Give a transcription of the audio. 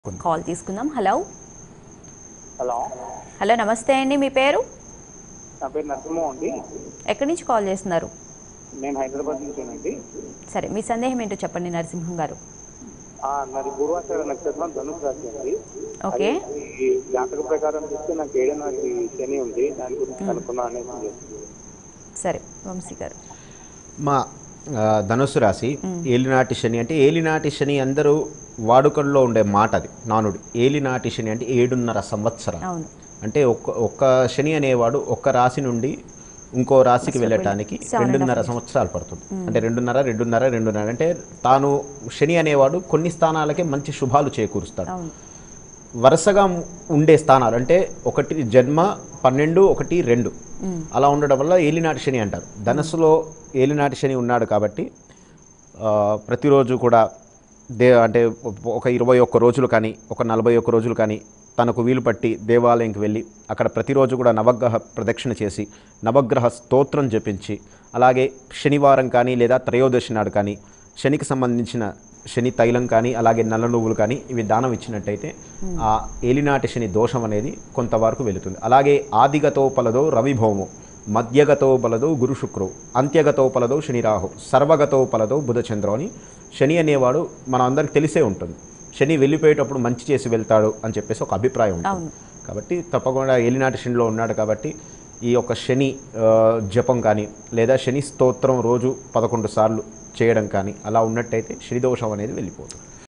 Call తీసుకుందాం hello hello hello నమస్తే అండి మీ పేరు నా పేరు నరసింహ అండి ఎక్కడి నుంచి కాల్ చేస్తున్నారు నేను హైదరాబాద్ నుంచేనండి సరే మీ సందేహం ఏంటో చెప్పండి నరసింహం గారు ఆ, నాది పూర్వాచార నక్షత్రం ధనుసు రాశి అండి ఓకే అది ఈ జాతక ప్రకారం చూస్తే నాకు ఏడో నాటి శని ఉంది దాని గురించి కనుక్కున్నా అనేది సరే వంశీ గారు మా ఆ, ధనుస్సు రాశి ఏలినాటి శని అంటే ఏలినాటి శని అందరూ వాడుకల్లో ఉండే మాట అది నానుడి ఏలినాటి శని అంటే ఏడున్నర సంవత్సరం అవును అంటే ఒక్క ఒక్క శని అనేవాడు ఒక్క రాశి నుండి ఇంకో రాశికి వెళ్ళటానికి Seven and a రెండున్నర half సంవత్సరాలు పడుతుంది అంటే రెండున్నర రెండున్నర రెండున్నర అంటే తాను శని అనేవాడు కొన్ని స్థానాలకే మంచి శుభాలు చేకూరుస్తాడు అవును వరుసగా ఉండే స్థానాలు అంటే ఒకటి జన్మ పన్నెండు ఒకటి రెండు అలా ఉండడం వల్ల ఏలినాటి శని అంటారు ధనస్సులో ఏలినాటి శని ఉన్నాడు కాబట్టి ఆ, ప్రతిరోజు కూడా దే అంటే ఒక ఇరవై ఒక్క రోజులు కానీ ఒక నలభై ఒక్క రోజులు కానీ తనకు వీలు పట్టి దేవాలయంకి వెళ్ళి అక్కడ ప్రతిరోజు కూడా నవగ్రహ ప్రదక్షిణ చేసి నవగ్రహ స్తోత్రం జపించి అలాగే శనివారం కానీ లేదా త్రయోదశి నాడు కానీ శనికి సంబంధించిన శని తైలం కానీ అలాగే నల్ల నువ్వులు కానీ ఇవి దానం ఇచ్చినట్టయితే ఆ ఏలినాటి శని దోషం అనేది కొంతవరకు వెళుతుంది అలాగే ఆదిగతో పలదో రవిభౌము మధ్యగతో బలదో గురు శుక్రు అంత్యగతో పలదో శనిరాహు సర్వగతో పలదో బుధచంద్రో అని శని అనేవాడు మన అందరికి తెలిసే ఉంటుంది శని వెళ్ళిపోయేటప్పుడు మంచి చేసి వెళ్తాడు అని చెప్పేసి ఒక అభిప్రాయం ఉంటుంది అవును. కాబట్టి తప్పకుండా ఏలినాటి శనిలో ఉన్నాడు కాబట్టి ఈ యొక్క శని ఆ, జపం కానీ లేదా శని స్తోత్రం రోజు పదకొండు సార్లు చేయడం కానీ అలా ఉన్నట్టయితే శని దోషం అనేది వెళ్ళిపోతుంది